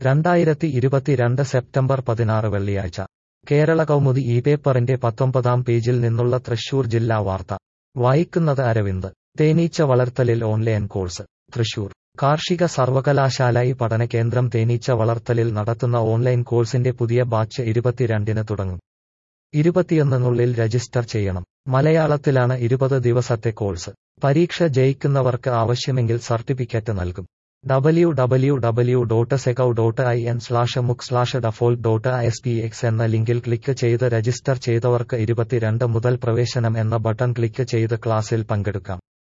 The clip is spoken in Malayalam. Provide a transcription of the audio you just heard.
രണ്ടായിരത്തി ഇരുപത്തിരണ്ട് സെപ്റ്റംബർ പതിനാറ് വെള്ളിയാഴ്ച കേരള കൗമുദി ഈ പേപ്പറിന്റെ പത്തൊമ്പതാം പേജിൽ നിന്നുള്ള തൃശൂർ ജില്ലാ വാർത്ത വായിക്കുന്നത് അരവിന്ദ് തേനീച്ച വളർത്തലിൽ ഓൺലൈൻ കോഴ്സ് തൃശൂർ കാർഷിക സർവകലാശാല ഈ പഠനകേന്ദ്രം തേനീച്ച വളർത്തലിൽ നടത്തുന്ന ഓൺലൈൻ കോഴ്സിന്റെ പുതിയ ബാച്ച് ഇരുപത്തിരണ്ടിന് തുടങ്ങും ഇരുപത്തിയൊന്നിനുള്ളിൽ രജിസ്റ്റർ ചെയ്യണം മലയാളത്തിലാണ് ഇരുപത് ദിവസത്തെ കോഴ്സ് പരീക്ഷ ജയിക്കുന്നവർക്ക് ആവശ്യമെങ്കിൽ സർട്ടിഫിക്കറ്റ് നൽകും ഡബ്ല്യു ഡബ്ല്യു ഡബ്ല്യു ഡോട്ട് സെകൌ ഡോട്ട് ഐ എൻ സ്ലാഷ് മുക് slash default dot S P X എന്ന ലിങ്കിൽ ക്ലിക്ക് ചെയ്ത് രജിസ്റ്റർ ചെയ്തവർക്ക് ഇരുപത്തിരണ്ട് മുതൽ പ്രവേശനം എന്ന ബട്ടൺ ക്ലിക്ക് ചെയ്ത് ക്ലാസ്സിൽ പങ്കെടുക്കാം